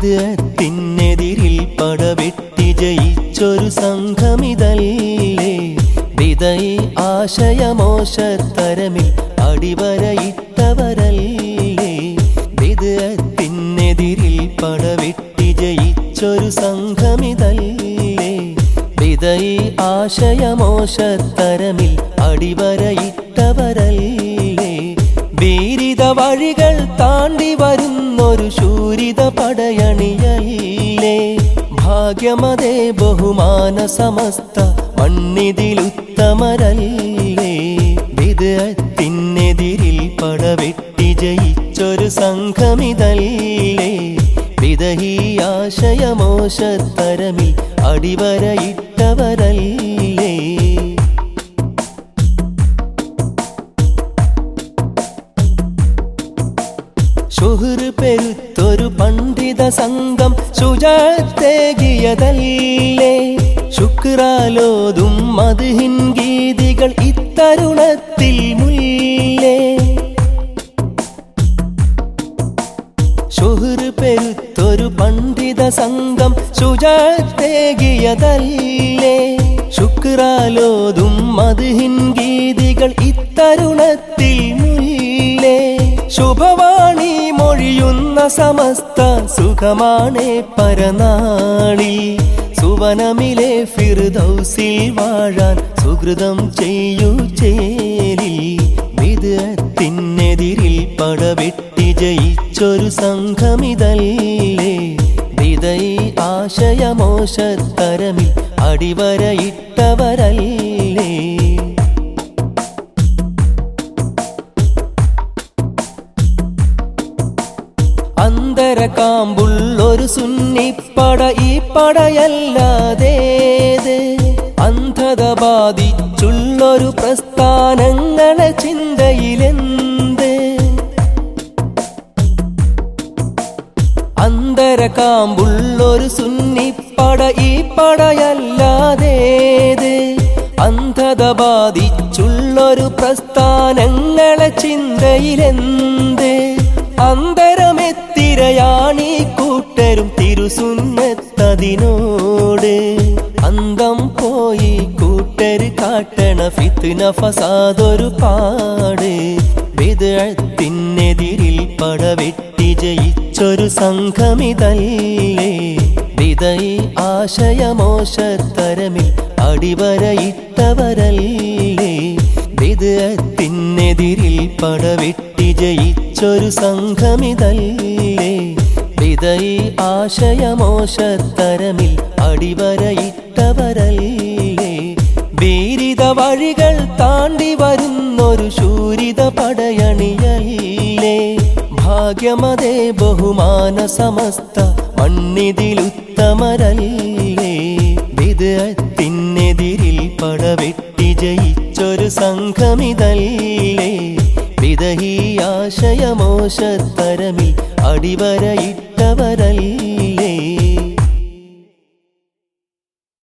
വിദഗ്ധത്തിനെതിരിൽ പടവെട്ടി ജയിച്ചൊരു സംഘമിതല്ലേ വിതയി ആശയമോശത്തരമിൽ അടിവരയിട്ടവരല്ലേ വിദഗ്ധത്തിനെതിരിൽ പടവെട്ടി ജയിച്ചൊരു സംഘമിതല്ലേ വിതയി ആശയമോശത്തരമിൽ അടിവരയിട്ടവരല്ലേ വീരിത വഴികൾ താണ്ടി വരുന്നൊരു ശൂരിത പടയണിയല്ലേ ഭാഗ്യമതേ ബഹുമാന സമസ്ത മണ്ണിതിലുത്തമരല്ലേ വിദഗ്ധത്തിനെതിരിൽ പടവെട്ടി ജയിച്ചൊരു സംഘമിതല്ലേ വിതഹി ആശയമോശത്തരമിൽ അടിവരയിട്ടവരല്ലേ ഷുഹുർ പെരുത്തൊരു പണ്ഡിത സംഘം ശുചത്തേകിയതല്ലേ ശുക്രാലോതും മധുഹിൻ ഗീതികൾ ഇത്തരുണത്തിൽ മുല്ലേ ഷുഹുർ പെരുത്തൊരു പണ്ഡിത സംഘം ശുചത്തേകിയതല്ലേ ശുക്രാലോതും മധുഹിൻ ഗീതികൾ ഇത്തരുണത്തിൽ മുല്ലേ ശുഭവാണി മൊഴിയുന്ന സമസ്ത സുഖമാണേ പരനാളിൽ സുവനമിലെ ഫിർദൗസിൽ വാഴാൻ സുഹൃതം ചെയ്യൂ ചേലിൽ വിദഗ്ധത്തിനെതിരിൽ പടവെട്ടി ജയിച്ചൊരു സംഘമിതല്ലേ വിതയി ആശയമോശത്തരമിൽ അടിവരയിട്ടവരല്ലേ അന്തര കാമ്പുള്ളൊരു സുന്നിപ്പട ഈ പടയല്ലാതേത് അന്ധത ബാധിച്ചുള്ളൊരു പ്രസ്ഥാനങ്ങളെ ചിന്തയിലെന്ത് അന്തര കാമ്പുള്ളൊരു സുന്നിപ്പട ഈ പടയല്ലാതേത് അന്ധത ബാധിച്ചുള്ളൊരു പ്രസ്ഥാനങ്ങളെ ചിന്തയിലെന്ത് അന്തരമെത്തിരയാണീ കൂട്ടരും തിരുസുന്നത്തതിനോട് അന്തം പോയി കൂട്ടര് കാട്ടണ ഫിത്ന ഫസാദൊരു പാട് വിദഗ്ധത്തിനെതിരിൽ പടവെട്ടി ജയിച്ചൊരു സംഘമിതല്ലേ വിതയി ആശയമോശത്തരമിൽ അടിവരയിട്ടവരല്ലേ വിദഗ്ധത്തിനെതിരിൽ പടവെട്ടി ജയിച്ചൊരു സംഘമിതല്ലേ വിതയി ആശയമോശത്തരമിൽ അടിവരയിട്ടവരല്ലേ വീരിത വഴികൾ താണ്ടി വരുന്നൊരു ശൂരിത പടയണിയല്ലേ ഭാഗ്യമതേ ബഹുമാന സമസ്ത മണ്ണിതിലുത്തമരല്ലേ വിദഗ്ധത്തിനെതിരിൽ പടവെട്ടി ജയിച്ചൊരു സംഘമിതല്ലേ വിതഹി ആശയമോശത്തരമിൽ അടിവരയിട്ടവരല്ലേ